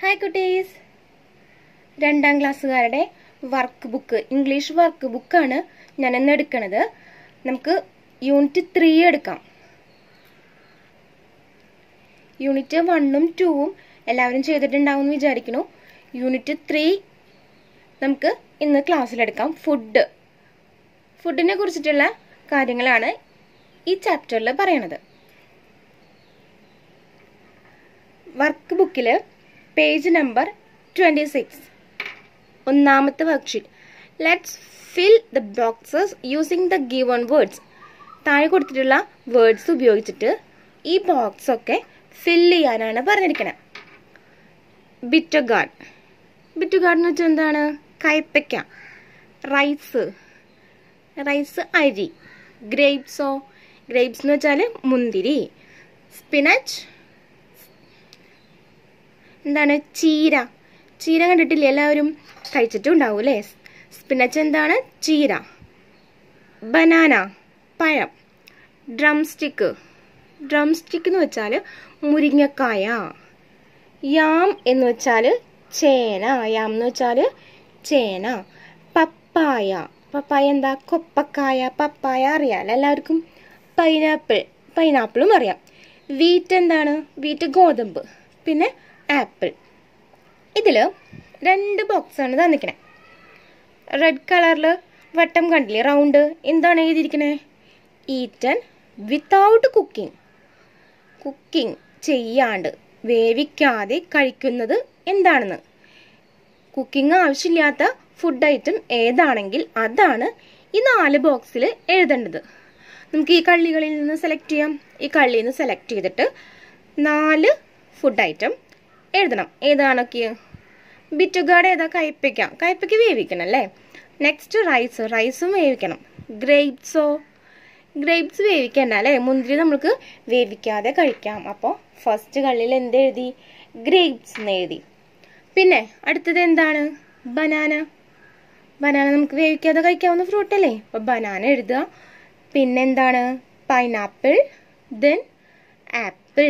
hi കുട്ടീസ് രണ്ടാം ക്ലാസ്സുകാരുടെ വർക്ക് ബുക്ക് ഇംഗ്ലീഷ് വർക്ക് ബുക്കാണ് ഞാൻ ഇന്ന് എടുക്കണത് നമുക്ക് യൂണിറ്റ് ത്രീ എടുക്കാം യൂണിറ്റ് വണ്ണും ടൂവും എല്ലാവരും ചെയ്തിട്ടുണ്ടാവും എന്ന് വിചാരിക്കുന്നു യൂണിറ്റ് ത്രീ നമുക്ക് ഇന്ന് ക്ലാസ്സിലെടുക്കാം ഫുഡ് ഫുഡിനെ കുറിച്ചിട്ടുള്ള കാര്യങ്ങളാണ് ഈ ചാപ്റ്ററിൽ പറയണത് വർക്ക് ബുക്കിൽ പേജ് നമ്പർ ട്വൻറ്റി സിക്സ് ഒന്നാമത്തെ worksheet let's fill the boxes using the given words താഴെ കൊടുത്തിട്ടുള്ള വേർഡ്സ് ഉപയോഗിച്ചിട്ട് ഈ ബോക്സ് ഒക്കെ ഫിൽ ചെയ്യാനാണ് പറഞ്ഞിരിക്കുന്നത് ബിറ്റഗാർഡ് ബിറ്റുഗാർഡ് എന്ന് വെച്ചാൽ എന്താണ് കയ്പ്പയ്ക്ക റൈസ് റൈസ് അരി ഗ്രേപ്സോ ഗ്രേപ്സ് എന്ന് വെച്ചാൽ മുന്തിരി സ്പിനച്ച് എന്താണ് ചീര ചീര കണ്ടിട്ടില്ലേ എല്ലാവരും കഴിച്ചിട്ടും ഉണ്ടാവും അല്ലേ സ്പിനച്ച് എന്താണ് ചീര ബനാന പഴം ഡ്രം സ്റ്റിക്ക് ഡ്രം സ്റ്റിക്ക് എന്ന് വെച്ചാൽ മുരിങ്ങക്കായ യാം എന്ന് വെച്ചാൽ ചേന യാം എന്ന് വെച്ചാൽ ചേന പപ്പായ പപ്പായ എന്താ കൊപ്പക്കായ പപ്പായ അറിയാലോ എല്ലാവർക്കും പൈനാപ്പിൾ പൈനാപ്പിളും അറിയാം വീറ്റ് എന്താണ് വീറ്റ് ഗോതമ്പ് പിന്നെ ആപ്പിൾ ഇതിൽ രണ്ട് ബോക്സാണ് തന്നിക്കണേ റെഡ് കളറിൽ വട്ടം കണ്ടില്ലേ റൗണ്ട് എന്താണ് എഴുതിയിരിക്കണേ ഈറ്റൻ വിത്തൗട്ട് കുക്കിംഗ് കുക്കിംഗ് ചെയ്യാണ്ട് വേവിക്കാതെ കഴിക്കുന്നത് എന്താണെന്ന് കുക്കിംഗ് ആവശ്യമില്ലാത്ത ഫുഡ് ഐറ്റം ഏതാണെങ്കിൽ അതാണ് ഈ നാല് ബോക്സിൽ എഴുതേണ്ടത് നമുക്ക് ഈ കള്ളികളിൽ നിന്ന് സെലക്ട് ചെയ്യാം ഈ കള്ളിയിൽ നിന്ന് സെലക്ട് ചെയ്തിട്ട് നാല് ഫുഡ് ഐറ്റം എഴുതണം ഏതാണൊക്കെ ബിറ്റുഗാർഡ് ഏതാ കയ്പ്പയ്ക്ക കയ്പ്പയ്ക്ക് വേവിക്കണം അല്ലേ നെക്സ്റ്റ് റൈസ് റൈസും വേവിക്കണം ഗ്രേപ്സോ ഗ്രേപ്സ് വേവിക്കണ്ട അല്ലേ മുന്തിരി നമുക്ക് വേവിക്കാതെ കഴിക്കാം അപ്പോൾ ഫസ്റ്റ് കള്ളിയിൽ എന്ത് എഴുതി ഗ്രേപ്സ് എന്ന് എഴുതി പിന്നെ അടുത്തത് എന്താണ് ബനാന ബനാന നമുക്ക് വേവിക്കാതെ കഴിക്കാവുന്ന ഫ്രൂട്ട് അല്ലേ അപ്പോൾ ബനാന എഴുതുക പിന്നെന്താണ് പൈനാപ്പിൾ ദെൻ ആപ്പിൾ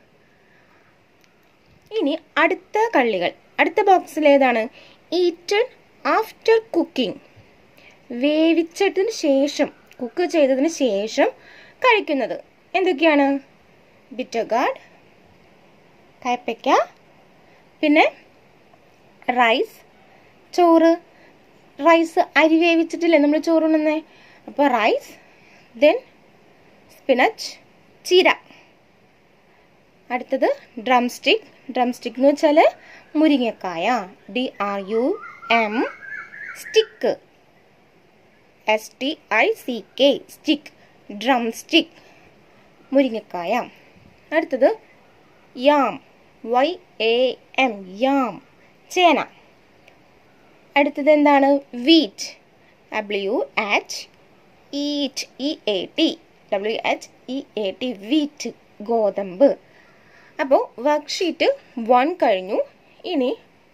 ഇനി അടുത്ത കള്ളികൾ അടുത്ത ബോക്സിൽ ഏതാണ് ഈറ്റൺ ആഫ്റ്റർ കുക്കിംഗ് വേവിച്ചതിന് ശേഷം കുക്ക് ചെയ്തതിന് ശേഷം കഴിക്കുന്നത് എന്തൊക്കെയാണ് ബിറ്റഗാർഡ് കയ്പ്പയ്ക്ക പിന്നെ റൈസ് ചോറ് റൈസ് അരി വേവിച്ചിട്ടില്ലേ നമ്മൾ ചോറ് ഉണ്ണുന്നേ അപ്പോൾ റൈസ് ദെൻ സ്പിനച്ച് ചീര അടുത്തത് ഡ്രം സ്റ്റിക്ക് ഡ്രം സ്റ്റിക്ക് എന്ന് വെച്ചാൽ മുരിങ്ങക്കായ D R U M stick S T I C K stick drum stick മുരിങ്ങക്കായ അടുത്തത് yam Y A M yam ചേന അടുത്തത് എന്താണ് wheat W H eat E A T W H E A T wheat ഗോതമ്പ് അപ്പോൾ worksheet one കഴിഞ്ഞു ഇനി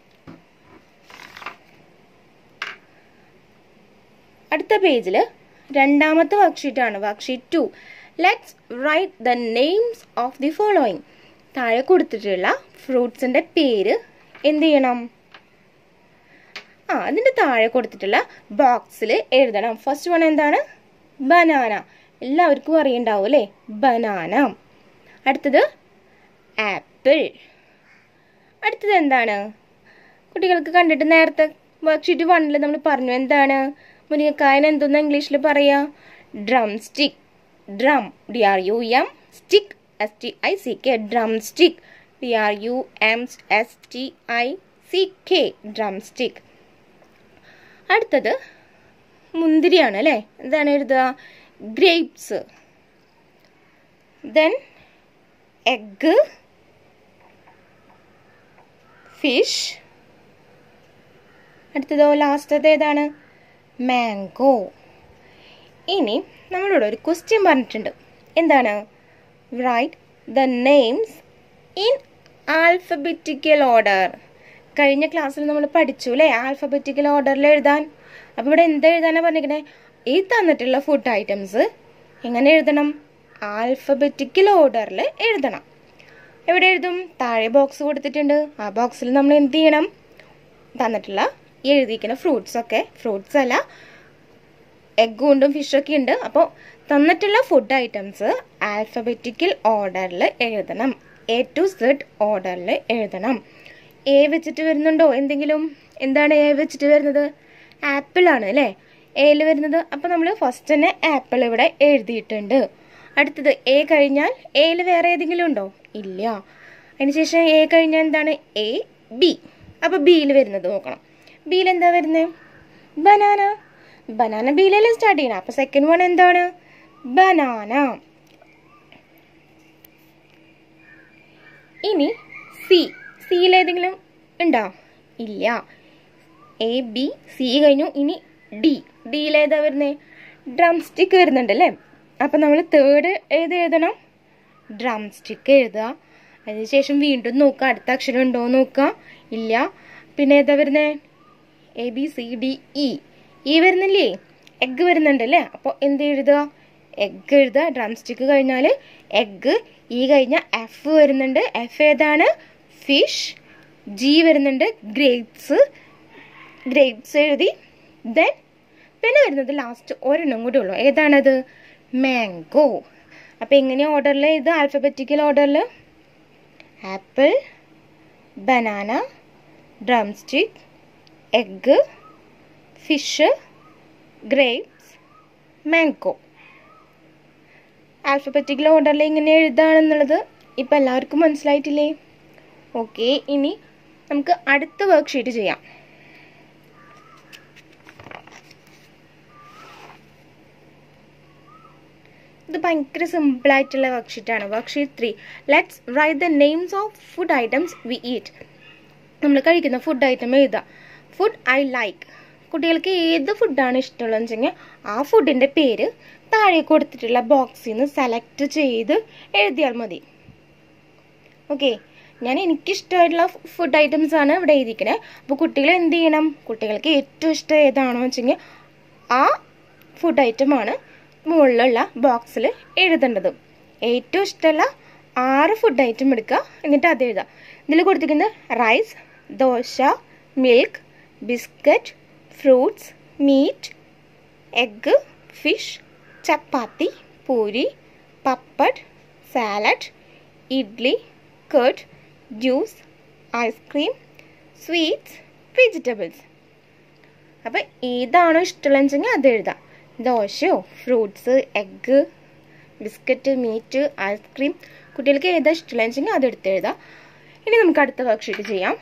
അടുത്ത പേജിൽ രണ്ടാമത്തെ വർക്ക്ഷീറ്റാണ് worksheet two let's write the names of the following താഴെ കൊടുത്തിട്ടുള്ള ഫ്രൂട്ട്സിൻ്റെ പേര് എന്ത് ചെയ്യണം ആ അതിൻ്റെ താഴെ കൊടുത്തിട്ടുള്ള ബോക്സിൽ എഴുതണം ഫസ്റ്റ് വൺ എന്താണ് ബനാന എല്ലാവർക്കും അറിയണ്ടാവും അല്ലേ ബനാന അടുത്തത് ആപ്പിൾ അടുത്തത് എന്താണ് കുട്ടികൾക്ക് കണ്ടിട്ട് നേരത്തെ വർക്ക്ഷീറ്റ് വണ്ണിൽ നമ്മൾ പറഞ്ഞു എന്താണ് മുരിങ്ങക്കായന് എന്തെന്ന് ഇംഗ്ലീഷിൽ പറയാ drum stick drum D R U M stick S T I C K drum stick D R U M S T I C K drum stick അടുത്തത് മുന്തിരിയാണ് അല്ലേ എന്താണ് എഴുതുക ഗ്രേപ്സ് ദെൻ എഗ്ഗ് ഫിഷ് അടുത്തതോ ലാസ്റ്റത്തെ ഏതാണ് മാംഗോ ഇനി നമ്മളോട് ഒരു ക്വസ്റ്റ്യൻ പറഞ്ഞിട്ടുണ്ട് എന്താണ് write the names in alphabetical order കഴിഞ്ഞ ക്ലാസ്സിൽ നമ്മൾ പഠിച്ചു അല്ലേ ആൽഫബറ്റിക്കൽ ഓർഡറിൽ എഴുതാൻ അപ്പോൾ ഇവിടെ എന്താ എഴുതാനാണ് പറഞ്ഞിരിക്കണേ ഈ തന്നിട്ടുള്ള ഫുഡ് ഐറ്റംസ് എങ്ങനെ എഴുതണം ആൽഫബറ്റിക്കൽ ഓർഡറിൽ എഴുതണം എവിടെ എഴുതും താഴെ ബോക്സ് കൊടുത്തിട്ടുണ്ട് ആ ബോക്സിൽ നമ്മൾ എന്ത് ചെയ്യണം തന്നിട്ടുള്ള ഈ എഴുതിയിരിക്കുന്ന ഫ്രൂട്ട്സ് ഒക്കെ ഫ്രൂട്ട്സ് അല്ല എഗ്ഗും ഉണ്ടും ഫിഷൊക്കെ ഉണ്ട് അപ്പോൾ തന്നിട്ടുള്ള ഫുഡ് ഐറ്റംസ് ആൽഫബറ്റിക്കൽ ഓർഡറിൽ എഴുതണം എ ടു സെഡ് ഓർഡറിൽ എഴുതണം എ വെച്ചിട്ട് വരുന്നുണ്ടോ എന്തെങ്കിലും എന്താണ് എ വെച്ചിട്ട് വരുന്നത് ആപ്പിൾ ആണ് അല്ലേ എയിൽ വരുന്നത് അപ്പോൾ നമ്മൾ ഫസ്റ്റ് തന്നെ ആപ്പിൾ ഇവിടെ എഴുതിയിട്ടുണ്ട് അടുത്തത് എ കഴിഞ്ഞാൽ എയിൽ വേറെ ഏതെങ്കിലും ഉണ്ടോ ഇല്ല അതിനുശേഷം എ കഴിഞ്ഞാൽ എന്താണ് എ ബി അപ്പോൾ ബിയിൽ വരുന്നത് നോക്കണം ബിയിൽ എന്താ വരുന്നത് ബനാന ബനാന ബിയിലല്ലേ സ്റ്റാർട്ട് ചെയ്യണം അപ്പോൾ സെക്കൻഡ് വൺ എന്താണ് ബനാന ഇനി സി സിയിൽ ഏതെങ്കിലും ഉണ്ടോ ഇല്ല എ ബി സി കഴിഞ്ഞു ഇനി ഡി ഡിയിൽ ഏതാ വരുന്നത് ഡ്രം സ്റ്റിക്ക് വരുന്നുണ്ട് അല്ലേ അപ്പം നമ്മൾ തേർഡ് ഏത് എഴുതണം ഡ്രം സ്റ്റിക്ക് എഴുതുക അതിനുശേഷം വീണ്ടും നോക്കുക അടുത്ത അക്ഷരം ഉണ്ടോ നോക്കുക ഇല്ല പിന്നെ ഏതാ വരുന്നത് A B C D E E വരുന്നില്ലേ എഗ്ഗ് വരുന്നുണ്ട് അല്ലേ അപ്പോൾ എന്ത് എഴുതുക എഗ്ഗ് എഴുതുക ഡ്രം സ്റ്റിക്ക് കഴിഞ്ഞാൽ എഗ്ഗ് ഇ കഴിഞ്ഞാൽ എഫ് വരുന്നുണ്ട് എഫ് ഏതാണ് ഫിഷ് ജി വരുന്നുണ്ട് ഗ്രേപ്സ് ഗ്രേപ്സ് എഴുതി ദെൻ പിന്നെ വരുന്നത് ലാസ്റ്റ് ഒരെണ്ണം കൂടി ഉള്ളൂ ഏതാണത് മാംഗോ അപ്പോൾ എങ്ങനെയാണ് ഓർഡറിൽ ഇത് ആൽഫബറ്റിക്കൽ ഓർഡറിൽ apple banana drum stick egg fish grapes mango alphabetical ഓർഡറിൽ എങ്ങനെ എഴുതാണെന്നുള്ളത് ഇപ്പം എല്ലാവർക്കും മനസ്സിലായിട്ടില്ലേ ഓക്കെ ഇനി നമുക്ക് അടുത്ത വർക്ക് ഷീറ്റ് ചെയ്യാം ഇത് ഭയങ്കര സിമ്പിൾ ആയിട്ടുള്ള വർക്ക് ഷീറ്റാണ് work sheet three let's write the names of food items we eat നമ്മൾ കഴിക്കുന്ന ഫുഡ് ഐറ്റം എഴുതുക ഫുഡ് ഐ ലൈക്ക് കുട്ടികൾക്ക് ഏത് ഫുഡാണ് ഇഷ്ടമുള്ളതെന്ന് വെച്ചെങ്കിൽ ആ ഫുഡിൻ്റെ പേര് താഴെ കൊടുത്തിട്ടുള്ള ബോക്സിൽ നിന്ന് സെലക്ട് ചെയ്ത് എഴുതിയാൽ മതി ഓക്കെ ഞാൻ എനിക്കിഷ്ടമായിട്ടുള്ള ഫുഡ് ഐറ്റംസ് ആണ് ഇവിടെ എഴുതിക്കണേ അപ്പോൾ കുട്ടികൾ എന്ത് ചെയ്യണം കുട്ടികൾക്ക് ഏറ്റവും ഇഷ്ടം ഏതാണോ വെച്ചെങ്കിൽ ആ ഫുഡ് ഐറ്റമാണ് മുകളിലുള്ള ബോക്സിൽ എഴുതേണ്ടത് ഏറ്റവും ഇഷ്ടമുള്ള ആറ് ഫുഡ് ഐറ്റം എടുക്കുക എന്നിട്ട് അത് എഴുതുക ഇതിൽ കൊടുത്തിരിക്കുന്നത് rice dosa milk biscuit fruits meat egg fish chapati puri papad salad idli curd juice ice cream sweets vegetables അപ്പോൾ ഏതാണോ ഇഷ്ടമുള്ളതെന്ന് വെച്ചെങ്കിൽ അത് എഴുതാം ദോശയോ fruits egg biscuit meat ice cream കുട്ടികൾക്ക് ഏതാ ഇഷ്ടമുള്ളതെന്ന് വെച്ചെങ്കിൽ അത് എടുത്ത് എഴുതാം ഇനി നമുക്ക് അടുത്ത വർക്ക് ഷീറ്റ് ചെയ്യാം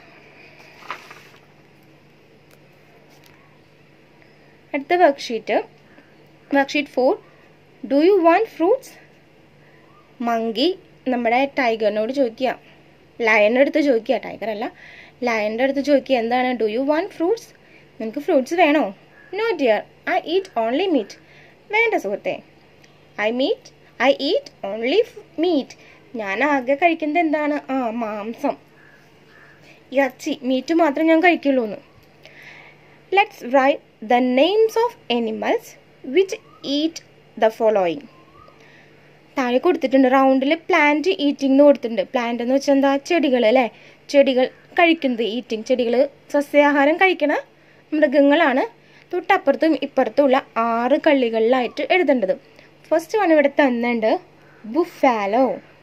അടുത്ത work sheet work sheet four do you want fruits monkey നമ്മുടെ ടൈഗറിനോട് ചോദിക്കുക ലയൻ്റെ അടുത്ത് ചോദിക്കുക ടൈഗർ അല്ല ലയൻ്റെ അടുത്ത് ചോദിക്കുക എന്താണ് ഡു യു വാണ്ട് ഫ്രൂട്ട്സ് നിനക്ക് ഫ്രൂട്ട്സ് വേണോ no dear I eat only meat വേണ്ട സുഹൃത്തെ I meat I eat only meat ഞാൻ ആകെ കഴിക്കുന്നത് എന്താണ് ആ മാംസം ഇറച്ചി മീറ്റ് മാത്രം ഞാൻ കഴിക്കുള്ളൂ എന്ന് let's write the names of animals which eat the following താഴെ കൊടുത്തിട്ടുണ്ട് റൗണ്ടിൽ പ്ലാന്റ് ഈറ്റിംഗ് എന്ന് കൊടുത്തിട്ടുണ്ട് പ്ലാന്റ് എന്ന് വെച്ചാൽ എന്താ ചെടികൾ അല്ലേ ചെടികൾ കഴിക്കുന്നത് ഈറ്റിംഗ് ചെടികൾ സസ്യാഹാരം കഴിക്കണ മൃഗങ്ങളാണ് തൊട്ടപ്പുറത്തും ഇപ്പുറത്തുമുള്ള ആറ് കള്ളികളിലായിട്ട് എഴുതേണ്ടത് ഫസ്റ്റ് വൺ ഇവിടെ തന്നുണ്ട് ബുഫാലോ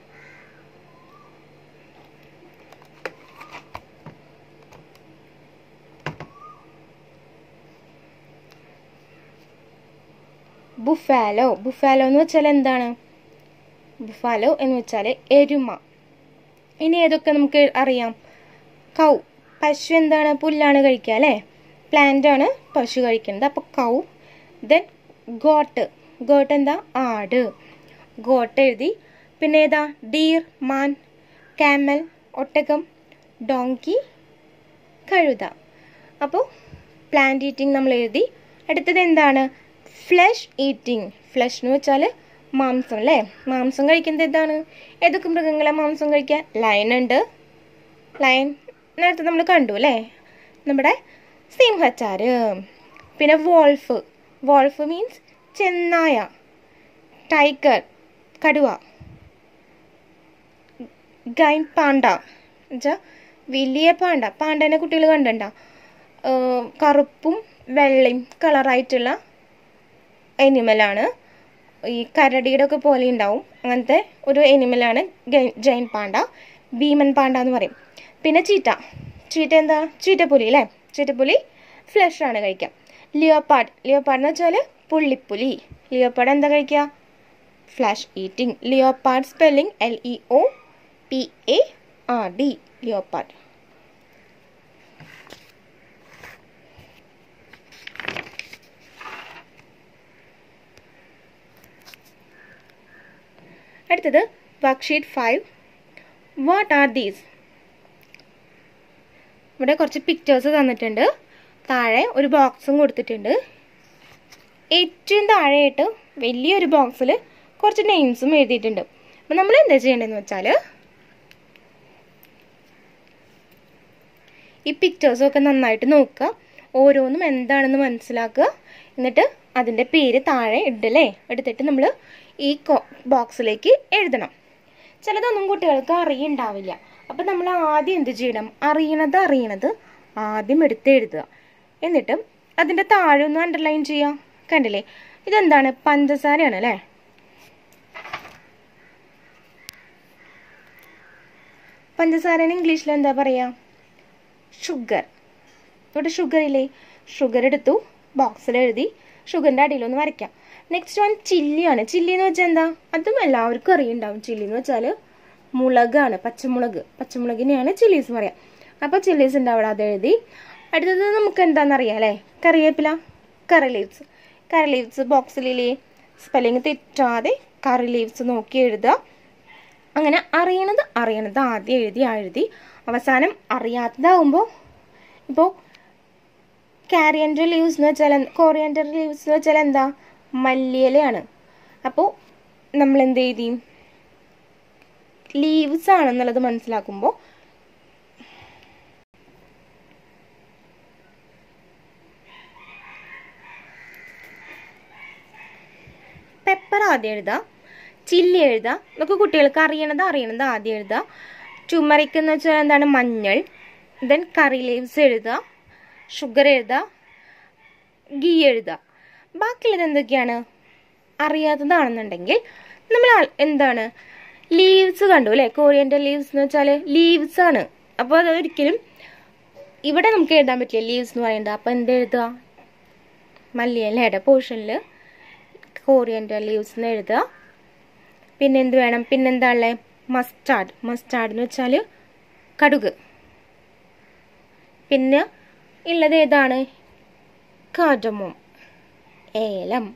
ബുഫാലോ ബുഫാലോ എന്ന് വെച്ചാൽ എന്താണ് ബുഫാലോ എന്ന് വെച്ചാൽ എരുമ ഇനി ഏതൊക്കെ നമുക്ക് അറിയാം കൗ പശു എന്താണ് പുല്ലാണ് കഴിക്കുക അല്ലേ പ്ലാന്റ് ആണ് പശു കഴിക്കുന്നത് അപ്പോൾ കൗ ദെൻ ഗോട്ട് ഗോട്ട് എന്താ ആട് ഗോട്ട് എഴുതി പിന്നെ ഏതാ ഡീർ മാൻ കാമൽ ഒട്ടകം ഡോങ്കി കഴുത അപ്പോൾ പ്ലാന്റ് ഈറ്റിംഗ് നമ്മൾ എഴുതി അടുത്തത് എന്താണ് ഫ്ലഷ് ഈറ്റിംഗ് ഫ്ലഷ് എന്ന് വെച്ചാൽ മാംസം അല്ലേ മാംസം കഴിക്കുന്നത് എന്താണ് ഏതൊക്കെ മൃഗങ്ങളെ മാംസം കഴിക്കുക ലയൺ ഉണ്ട് ലയൺ നേരത്തെ നമ്മൾ കണ്ടു അല്ലേ നമ്മുടെ സിംഹച്ചാര് പിന്നെ വോൾഫ് വോൾഫ് മീൻസ് ചെന്നായ ടൈഗർ കടുവ ഗൈൻ പാണ്ട എന്നുവെച്ചാൽ വലിയ പാണ്ട പാണ്ടേനെ കുട്ടികൾ കണ്ടണ്ട കറുപ്പും വെള്ളയും കളറായിട്ടുള്ള എനിമലാണ് ഈ കരടിയുടെ ഒക്കെ പോലെ ഉണ്ടാവും അങ്ങനത്തെ ഒരു എനിമലാണ് ജൈൻ പാണ്ട ഭീമൻ പാണ്ട എന്ന് പറയും പിന്നെ ചീറ്റ ചീറ്റ എന്താ ചീറ്റപ്പുലി അല്ലേ ചീറ്റപ്പുലി ഫ്ലഷ് ആണ് കഴിക്കുക ലിയോപ്പാഡ് ലിയോപ്പാഡ് എന്ന് വെച്ചാൽ പുള്ളിപ്പുലി ലിയോപ്പാഡ് എന്താ കഴിക്കുക flesh eating leopard spelling L E O P A R D leopard അടുത്തത് worksheet five what are these ഇവിടെ കുറച്ച് പിക്ചേഴ്സ് തന്നിട്ടുണ്ട് താഴെ ഒരു ബോക്സും കൊടുത്തിട്ടുണ്ട് ഏറ്റവും താഴെയായിട്ട് വലിയൊരു ബോക്സിൽ കുറച്ച് നെയിംസും എഴുതിയിട്ടുണ്ട് അപ്പം നമ്മൾ എന്താ ചെയ്യേണ്ടതെന്ന് വെച്ചാൽ ഈ പിക്ചേഴ്സൊക്കെ നന്നായിട്ട് നോക്കുക ഓരോന്നും എന്താണെന്ന് മനസ്സിലാക്കുക എന്നിട്ട് അതിൻ്റെ പേര് താഴെ ഇടല്ലേ എടുത്തിട്ട് നമ്മൾ ഈ ബോക്സിലേക്ക് എഴുതണം ചിലതൊന്നും കുട്ടികൾക്ക് അറിയുണ്ടാവില്ല അപ്പം നമ്മൾ ആദ്യം എന്ത് ചെയ്യണം അറിയണത് അറിയണത് ആദ്യം എടുത്ത് എഴുതുക എന്നിട്ട് അതിൻ്റെ താഴെ ഒന്ന് അണ്ടർലൈൻ ചെയ്യുക കണ്ടില്ലേ ഇതെന്താണ് പഞ്ചസാരയാണ് അല്ലേ പഞ്ചസാരന് ഇംഗ്ലീഷിൽ എന്താ പറയുക ഷുഗർ ഇവിടെ ഷുഗർ ഇല്ലേ ഷുഗർ എടുത്തു ബോക്സിൽ എഴുതി ഷുഗറിൻ്റെ അടിയിലൊന്ന് വരയ്ക്കാം നെക്സ്റ്റ് വൺ ചില്ലിയാണ് ചില്ലി എന്ന് വെച്ചാൽ എന്താ അതും എല്ലാവർക്കും അറിയുണ്ടാവും ചില്ലി എന്ന് വെച്ചാൽ മുളകാണ് പച്ചമുളക് പച്ചമുളകിനെയാണ് ചില്ലീസ് പറയാം അപ്പോൾ ചില്ലീസ് ഉണ്ട് അവിടെ അത് എഴുതി അടുത്തത് നമുക്ക് എന്താണെന്നറിയാം അല്ലേ കറിവേപ്പില കറി ലീവ്സ് കറി ലീവ്സ് ബോക്സിലില്ലേ സ്പെല്ലിങ് തെറ്റാതെ കറി ലീവ്സ് നോക്കി എഴുതുക അങ്ങനെ അറിയണത് അറിയണത് ആദ്യം എഴുതി എഴുതി അവസാനം അറിയാത്തതാവുമ്പോൾ ഇപ്പോൾ കാരിയൻഡർ ലീവ്സ് എന്ന് വെച്ചാൽ കോറിയൻഡർ ലീവ്സ് എന്ന് വെച്ചാൽ എന്താ മല്ലിയിലയാണ് അപ്പോൾ നമ്മൾ എന്ത് എഴുതി ലീവ്സ് ആണെന്നുള്ളത് മനസ്സിലാക്കുമ്പോൾ പെപ്പർ ആദ്യം എഴുതാം ചില്ലി എഴുതാം നമുക്ക് കുട്ടികൾക്ക് അറിയണത് അറിയണത് ആദ്യം എഴുതാം ചുമറിക്ക് എന്ന് വെച്ചാൽ എന്താണ് മഞ്ഞൾ ദെൻ കറി ലീവ്സ് എഴുതുക ഷുഗർ എഴുതുക ഗീ എഴുതുക ബാക്കിയുള്ളത് എന്തൊക്കെയാണ് അറിയാത്തതാണെന്നുണ്ടെങ്കിൽ നമ്മൾ എന്താണ് ലീവ്സ് കണ്ടു അല്ലേ കോറിയൻ്റെ ലീവ്സ് എന്ന് വെച്ചാൽ ലീവ്സ് ആണ് അപ്പോൾ അത് ഒരിക്കലും ഇവിടെ നമുക്ക് എഴുതാൻ പറ്റില്ല ലീവ്സ് എന്ന് പറയുന്നത് അപ്പോൾ എന്ത് എഴുതുക മല്ലിയലയുടെ പോർഷനിൽ കോറിയൻ്റെ ലീവ്സ് എന്ന് എഴുതുക പിന്നെ എന്ത് വേണം പിന്നെന്താ ഉള്ളത് മസ്റ്റാർഡ് മസ്റ്റാർഡ് എന്ന് വെച്ചാൽ കടുക് പിന്നെ ഉള്ളത് ഏതാണ് കാഡമോം ഏലം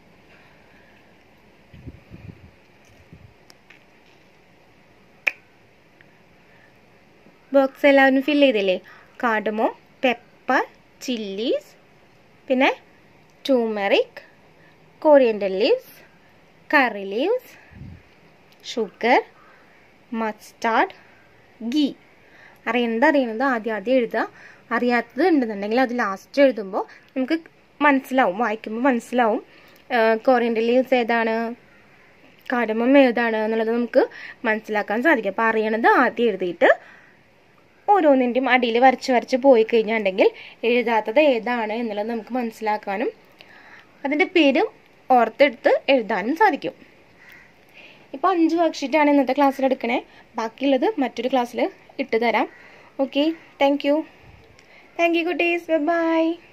ബോക്സ് എല്ലാവരും ഫില്ല് ചെയ്തില്ലേ കാഡമോ പെപ്പർ ചില്ലീസ് പിന്നെ turmeric coriander leaves curry leaves sugar mustard ghee അറിയുന്നത് അറിയുന്നത് ആദ്യം ആദ്യം എഴുതുക അറിയാത്തത് ഉണ്ടെന്നുണ്ടെങ്കിൽ അത് ലാസ്റ്റ് എഴുതുമ്പോൾ നമുക്ക് മനസ്സിലാവും വായിക്കുമ്പോൾ മനസ്സിലാവും കോറിയൻഡർ ലീവ്സ് ഏതാണ് കാടമം ഏതാണ് എന്നുള്ളത് നമുക്ക് മനസ്സിലാക്കാൻ സാധിക്കും അപ്പോൾ അറിയണത് ആദ്യം എഴുതിയിട്ട് ഓരോന്നിൻ്റെയും അടിയിൽ വരച്ച് വരച്ച് പോയി കഴിഞ്ഞിട്ടുണ്ടെങ്കിൽ എഴുതാത്തത് ഏതാണ് എന്നുള്ളത് നമുക്ക് മനസ്സിലാക്കാനും അതിൻ്റെ പേര് ഓർത്തെടുത്ത് എഴുതാനും സാധിക്കും ഇപ്പോൾ അഞ്ച് വർക്ക്ഷീറ്റാണ് ഇന്നത്തെ ക്ലാസ്സിൽ എടുക്കണേ ബാക്കിയുള്ളത് മറ്റൊരു ക്ലാസ്സിൽ ഇട്ട് തരാം okay thank you thank you കുട്ടീസ് ബൈ